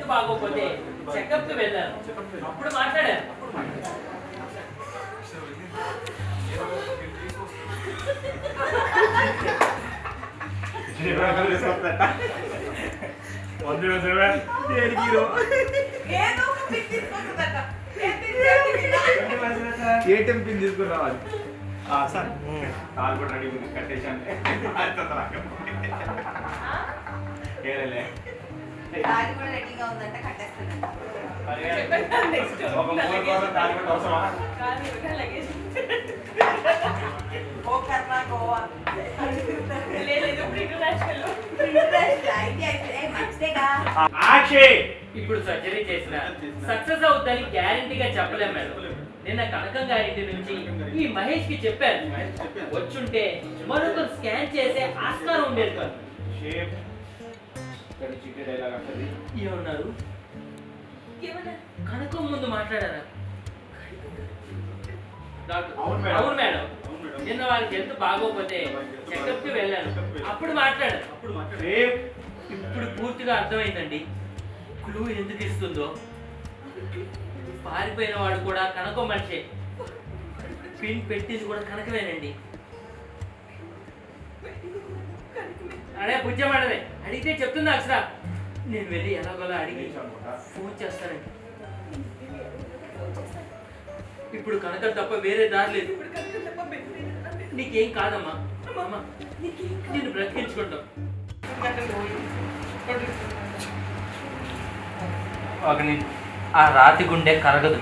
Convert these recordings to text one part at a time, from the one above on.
Health బాగోకపోతే checkup కి వెళ్ళాను అప్పుడు మాట్లాడాను వంద సెవెన్ ఏదో ఒక పిక్ తీసుకుంటుందట. ఏం తీసుకుంటుందా? ఏటీఎం పిన్ తీసుకున్నావు అది సార్ కాల్ కూడా రెడీ ఉంది కట్టేశాను ఏలేలే దారి కూడా రెడీగా ఉందంట కట్టేస్తుందంట. ఒక మూడు కోసం తాళి కట్ట అవసరమా ఓ కర్మ గోవా. అయితే అయితే, ఏ మంచిదేగా. ఆక్షి ఇప్పుడు సర్జరీ చేసిన సక్సెస్ అవుతుందని గ్యారంటీగా చెప్పలేం మేడం నిన్న కనకం గారి ఇంటి నుంచి ఈ మహేష్ కి చెప్పాను వచ్చుంటే మరొకరు స్కాన్ చేసే ఆస్కారం ఉండేది కాదు షేప్ ఇక్కడ చిట్టి డైలాగ్ అంటది ఏమన్నారు కనకం ముందు మాట్లాడారా డాక్టర్ అవును మేడం. అవును మేడం నిన్న వారికి హెల్త్ బాగోకపోతే చెకప్ కి వెళ్ళాను అప్పుడు మాట్లాడాను షేప్ ఇప్పుడు పూర్తిగా అర్థమైందండి క్లూ ఎందుకు ఇస్తుందో పారిపోయిన వాడు కూడా కనకో మనిషే పిన్ పెట్టింది కూడా కనకమేనండి అడే పుచ్చమాడమే అడిగితే చెప్తుంది అక్షర నేను వెళ్ళి ఎలాగోలా అడిగి ఫోన్ చేస్తానండి ఇప్పుడు కనక తప్ప వేరే దారి లేదు నీకేం కాదమ్మా అమ్మా నేను బ్రతికించుకుంటాం ఒక ని- ఆ రాతి గుండె కరగదు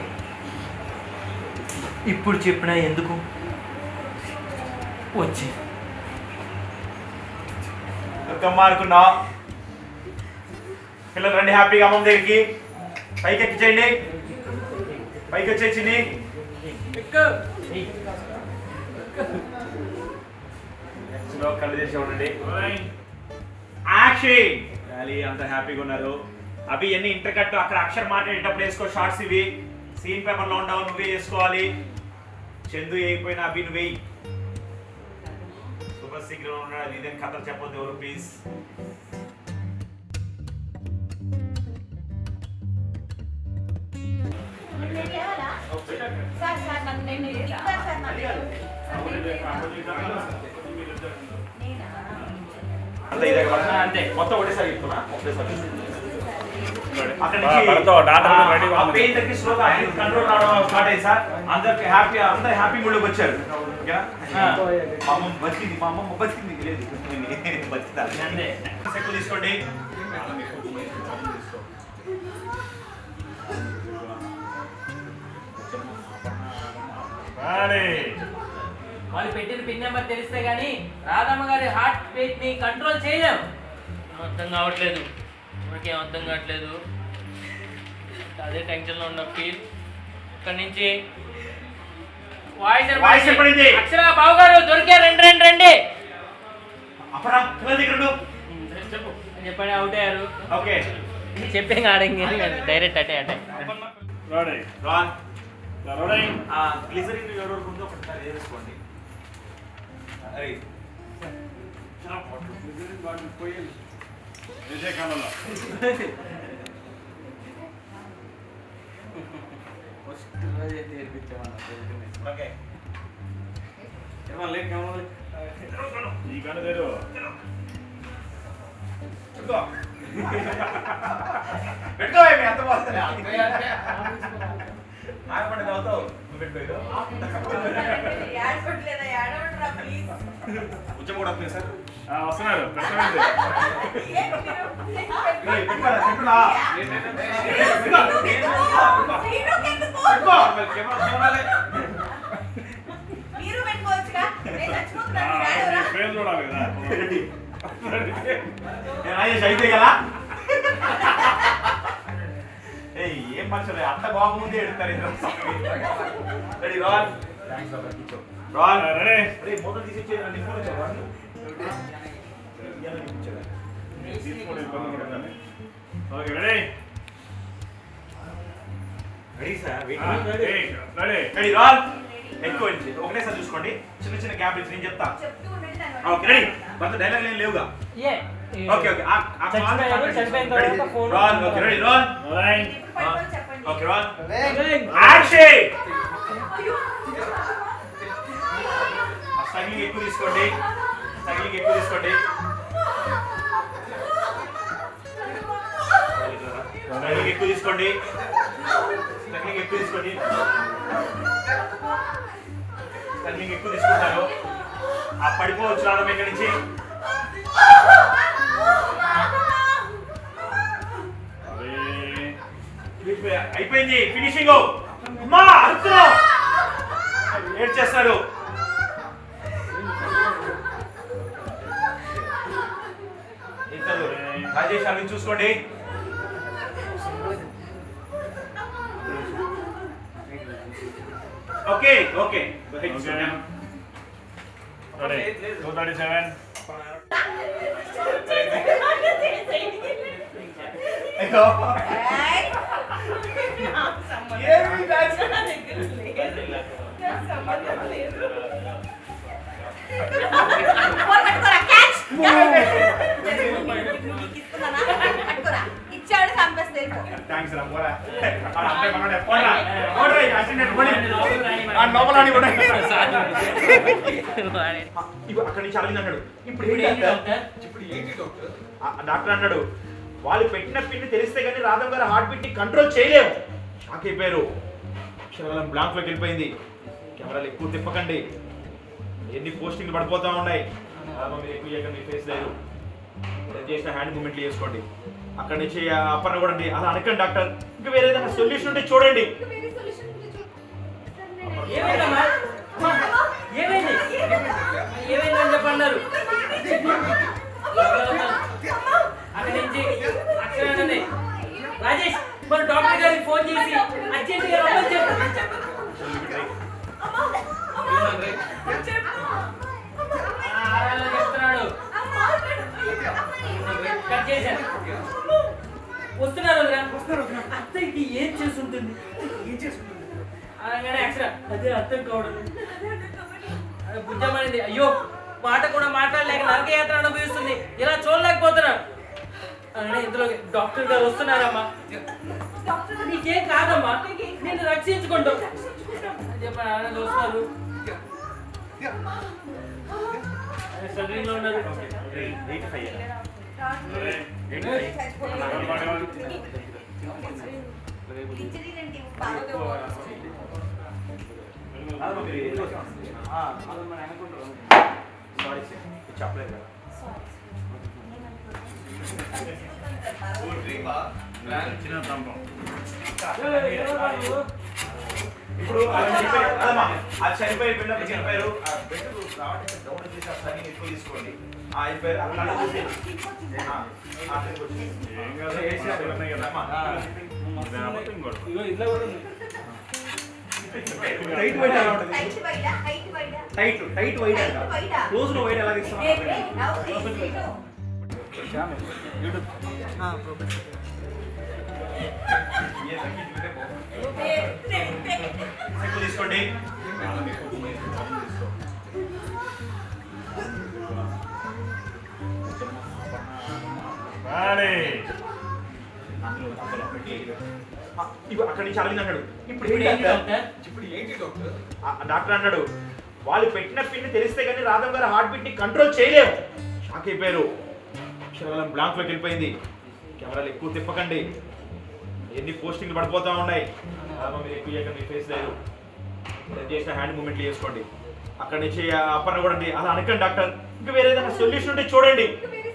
ఇప్పుడు చెప్పినా ఎందుకు వచ్చి దుఃఖం అనుకున్నావు పిల్లలు రండి హ్యాపీగా అమ్మమ్మ దగ్గరికి పైకి ఎక్కించండి పైకి వచ్చేసింది స్లో కళ్ళు చేసి ఉండండి యాక్షన్ డాలీ అంత హ్యాపీగా ఉన్నారు అవి ఎన్ని ఇంటర్ కట్ అక్కడ అక్షర్ మాట్లాడేటప్పుడు వేసుకో షార్ట్స్ ఇవి సీన్ పేపర్ లో ఉండవు నువ్వే వేసుకోవాలి చందు వేయకపోయినా అవి నువ్వే సూపర్ సీక్రెట్ ఉన్నాడు అది ఇదేం కథలు చెప్పొద్దు ఎవరు ప్లీజ్ సార్ సార్ నన్ను నేను ఇస్తాను సార్ నన్ను. నేనా? అంత ఇదే కదా? అంతే. మొత్తం ఒకటేసారి చెప్తున్నా ఒకటేసారి అక్కడ బా, పడతావు, డాక్టర్ కూడా ఆ, రెడీగా ఆ ఉంది. పెయిన్ దగ్గర స్లోగా కంట్రోల్ రావడం స్టార్ట్ అయ్యింది సార్ అందరికి హ్యాపీ అందరు హ్యాపీ మూడ్ లోకి వచ్చారు ఓకేనా? ఆ. మా అమ్మమ్మ బతికింది మా అమ్మమ్మ బతికింది లేదు బతికిందా అంతే. ఎక్కువ తీసుకోండి వాళ్ళు పెట్టిన పిన్ నెంబర్ తెలిస్తే గానీ రాధమ్మ గారి హార్ట్ రేట్ ని కంట్రోల్ చేయలేం అర్థం కావట్లేదు మనకేం అర్థం కావట్లేదు అదే టెన్షన్ లో ఉన్న ఫీల్ ఇక్కడ నుంచి వాయిస్ వాయిస్ ఎప్పుడైంది? అక్షర బాబు గారు దొరికే రండి రండి రండి అపరా పిల్లల దగ్గర ఉండు. చెప్పు అని చెప్పండి అవుట్ అయ్యారు ఓకే చెప్పే ఆడంగి డైరెక్ట్ అటే అటే రెడీ రాన్ రెడీ ఆ గ్లిజరిన్ ఎవరెవరికి ఉందో ఒకసారి వేసుకోండి అరే విజయ్ కమల ఓకే ఈ కన్ను తెరు పెట్టుకో పెట్టుకో ఏమి ఎంత బాగుంది నాకు పండుగ అవుతావు నువ్వు పెట్టుకో ఇదో. ఏడవట్లేదా? ఏడవట్రా, please. ఉచ్చం కూడా వస్తుంది సార్ ఆ, వస్తున్నారు పెట్టండి ఏంటి మీరు? ఏయ్, పెట్టుకోరా, పెట్టుకోరా. శ్రీనుకి ఎందుకు? పెట్టుకో. కెమెరా, కెమెరాలే. మీరు పెట్టుకోవచ్చుగా నేను చచ్చిపోతున్నాను ఆ, మీరు ఏడవరా? ఫ్రేమ్ చూడాలి కదా నేను రాజేష్ అయితే కదా ఏయ్ ఏం మనుషులు అంత బాగుంది ఎడతారు రెడీ రాల్ థ్యాంక్స్ బాబా కూర్చో రాల్ రెడీ అరే మొదలు తీసి ఇచ్చేది నీ ఫోన్ వచ్చా రాల్ ఇయ్యాల నీకు ఇచ్చేదా? తీసుకోండి ఇబ్బంది పడకండి. ఓకే రెడీ రెడీ సార్ ఆ, వెయిట్ ఏయ్, రెడీ రెడీ రాల్ ఎక్కువ ఒకటేసారి చూసుకోండి చిన్న చిన్న గ్యాప్ ఇచ్చి నేను చెప్తా చెప్తూ ఉండండి దాన్ని ఓకే రెడీ మొత్తం డైలాగ్ ఏం లేవుగా ఏ ఓకే ఓకే ఆ ఆ కాల్ చచ్చిపోయారు, చచ్చిపోయిన తర్వాత ఫోన్ రాన్ ఓకే రెడీ రాన్ రైట్ పైపల్ చెప్పండి ఓకే రాన్ రేయ్. యాక్షన్ అయ్యో స్టైలింగ్ ఎక్కువ తీసుకోండి స్టైలింగ్ ఎక్కువ తీసుకోండి స్టైలింగ్ ఎక్కువ తీసుకోండి స్టైలింగ్ ఎక్కువ తీసుకోండి స్టైలింగ్ ఎక్కువ తీసుకుంటారు ఆ పడిపోవచ్చు రాదమ్మ ఇక్కడి నుంచి అయిపోయింది ఫినిషింగ్ అమ్మా అర్థం ఏడ్ చేస్తారు ఇద్దరు రాజేష్ అవి చూసుకోండి okay okay okay ready two thirty seven అయ్యో ఏయ్. నాకు సంబంధం ఏమి కాదు. నా దగ్గర లేదు. నాకు సంబంధం లేదు. ఫోన్ పట్టుకోరా, క్యాచ్. నీకు ఇస్తున్నానా? పట్టుకోరా. ఇచ్చాడు చంపేస్తే వెళ్ళిపో. థ్యాంక్స్ రా పోరా ఆ అబ్బాయి మనోడే పోరా పోరా ఈ అసిస్టెంట్ పోనీ లోపలికి రాని మరి. ఆ లోపల రాని పోనీ. వాడే. ఇగో అక్కడి నుంచి అరవింద్ అన్నాడు ఇప్పుడు ఇప్పుడు ఏంటి ఏంటి డాక్టర్? డాక్టర్ ఆ డాక్టర్ అన్నాడు వాళ్ళు పెట్టిన పిన్ తెలిస్తే కానీ రాధవ్ గారు హార్ట్ బీట్ ని కంట్రోల్ చేయలేము షాక్ అయిపోయారు అక్షరాలం బ్లాంక్ లోకి వెళ్ళిపోయింది కెమెరాలు ఎక్కువ తిప్పకండి ఎన్ని పోస్టింగ్లు పడిపోతా ఉన్నాయి రాధవ్ మీరు ఎక్కువ చేయకండి మీ ఫేస్ లేదు ఏదైనా చేసిన హ్యాండ్ మూమెంట్లు చేసుకోండి అక్కడి నుంచి ఆ అప్పన్న కూడా అండి అలా అనకండి డాక్టర్ ఇంకా వేరే ఏదైనా సొల్యూషన్ ఉంటే చూడండి ఏమైందమ్మా అమ్మా, ఏమైంది ఏమైందని చెప్పన్నారు అక్కడి నుంచి అక్షరాన్ని రాజేష్ మరి డాక్టర్ గారికి ఫోన్ చేసి అర్జెంట్ గా రమ్మని చెప్పు ఆ, అలా చెప్తున్నాడు కట్ చేశాను వస్తున్నారు వదినా వస్తున్నారు అత్తయ్యకి ఏం చేస్తుంటుంది ఏం చేస్తుంటుంది అనగానే అక్షర అదే అర్థం కావడం అది బుద్ధమనేది అయ్యో మాట కూడా మాట్లాడలేక నరకయాత్ర అనుభవిస్తుంది ఇలా చూడలేకపోతున్నా అనగానే ఇందులో డాక్టర్ గారు వస్తున్నారమ్మా నీకేం కాదమ్మా నేను రక్షించుకుంటాం అని చెప్పి ఆయన వస్తున్నారు సర్వింగ్ లో ఉన్నారు ఎయిట్ ఫైవ్ ఇంజనీరింగ్ బాగా సారీ సార్ చెప్పలేదు కదా చిన్న తంపం ఇప్పుడు అది చనిపోయి- అదమ్మా, అది చనిపోయి బిడ్డ చనిపోయారు ఆ బెడ్ రావడానికి డౌన్ చేసి ఆ స్టడీ ఎక్కువ తీసుకోండి ఆ అయిపోయారు అక్కడ అలా చూసి ఆ, ఆ అక్కడికి వచ్చి. ఏం కాదు ఏసీ అక్కడ ఉన్నాయి కదా, అమ్మా. లేకపోతే ఇంకోటి టైట్ వైట్ ఎలా ఉంటుంది హైట్ బయట హైట్ బయట టైట్ టైట్ వైట్ అంట టైట్ వైట్ క్లోజ్ లో వైట్ ఎలా ఏ, ఇస్తాం ఏ, నవ్వు, తీసి, ఏ, ఏ, ఏ. ఎక్కువ తీసుకోండి రెడీ ఆ, ఇగో అక్కడి నుంచి అరవింద్ అన్నాడు ఇప్పుడు ఇప్పుడు ఏంటి ఏంటి డాక్టర్? డాక్టర్ ఆ డాక్టర్ అన్నాడు వాళ్ళు పెట్టిన పిన్ తెలిస్తే కానీ రాధవ్ గారు హార్ట్ బీట్ ని కంట్రోల్ చేయలేము షాక్ అయిపోయారు అక్షరాలం బ్లాంక్ లోకి వెళ్ళిపోయింది కెమెరాలు ఎక్కువ తిప్పకండి ఎన్ని పోస్టింగ్లు పడిపోతా ఉన్నాయి రాధవ్ మీరు ఎక్కువ చేయకండి మీ ఫేస్ లేదు ఏదైనా చేసిన హ్యాండ్ మూమెంట్లు చేసుకోండి అక్కడి నుంచి ఆ అప్పన్న కూడా అండి అలా అనకండి డాక్టర్ ఇంకా వేరే ఏదైనా సొల్యూషన్ ఉంటే చూడండి వేరే